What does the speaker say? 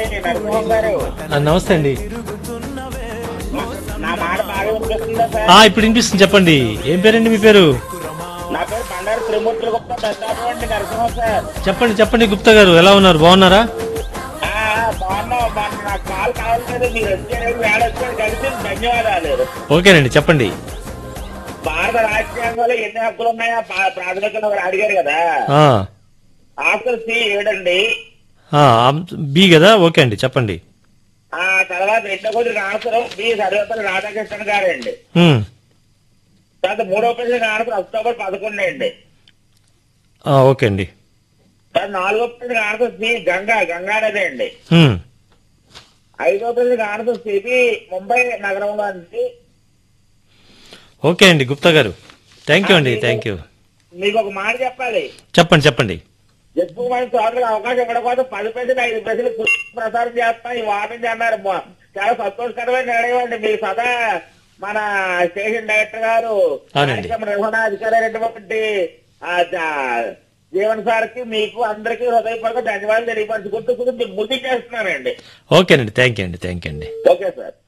అండి నరసింహం గారు ఆ, నమస్తే అండి నా మాట బాగా వినిపిస్తుందా సార్ ఆ ఇప్పుడు వినిపిస్తుంది చెప్పండి ఏం పేరండి మీ పేరు నా పేరు బండారు త్రిమూర్తులు గుప్తా పెద్దాపు అండి నరసింహం సార్ చెప్పండి చెప్పండి గుప్తా గారు ఎలా ఉన్నారు బాగున్నారా ఆ, బాగున్నాం బాగున్నాం. నాకు కాల్ కావాలి మీరు వచ్చారు వేళ వచ్చారు కలిసి ధన్యవాదాలు ఓకేనండి చెప్పండి భారత రాజ్యాంగంలో ఎన్ని హక్కులు ఉన్నాయో పా- ప్రాథమికంగా ఒకరు అడిగారు కదా ఆ, ఆఫ్టర్ సి ఏడండి ఆ, ఆమ్- బి కదా ఓకే అండి చెప్పండి ఆ తర్వాత రెండో కొద్ది ఆన్సర్ బి సర్వేపల్లి రాధాకృష్ణన్ గారండి ఉమ్, తర్వాత మూడో ప్రశ్న ఆన్సర్ అక్టోబర్ పదకొండు అండి ఆ, ఓకే అండి తర్వాత నాలుగో ప్రశ్న ఆన్సర్ సి గంగా గంగా నది అండి ఉమ్, ఐదో ప్రశ్న ఆన్సర్ సిబి ముంబై నగరంలో అండి ఓకే అండి గుప్తా గారు థ్యాంక్ యూ అండి థ్యాంక్ యూ మీకు ఒక మాట చెప్పాలి చెప్పండి చెప్పండి ఎక్కువ మంది సోదరులకు అవకాశం ఇవ్వడం కోసం పది ప్రజలు ఐదు ప్రజలు ప్రసారం చేస్తాం ఈ వారం నుంచి అన్నారు బా- చాలా సంతోషకరమైన నిర్ణయం అండి మీరు సదా మన స్టేషన్ డైరెక్టర్ గారు అవునండి. కార్యక్రమ నిర్వహణ అధికారి అయినటువంటి ఆ, జా- జీవన్ సార్ కి మీకు అందరికీ హృదయపూర్వక ధన్యవాదాలు తెలియపరచుకుంటూ కొంచెం ముందుకు చేస్తున్నానండి ఓకేనండి థ్యాంక్ యూ అండి థ్యాంక్ యూ అండి ఓకే సార్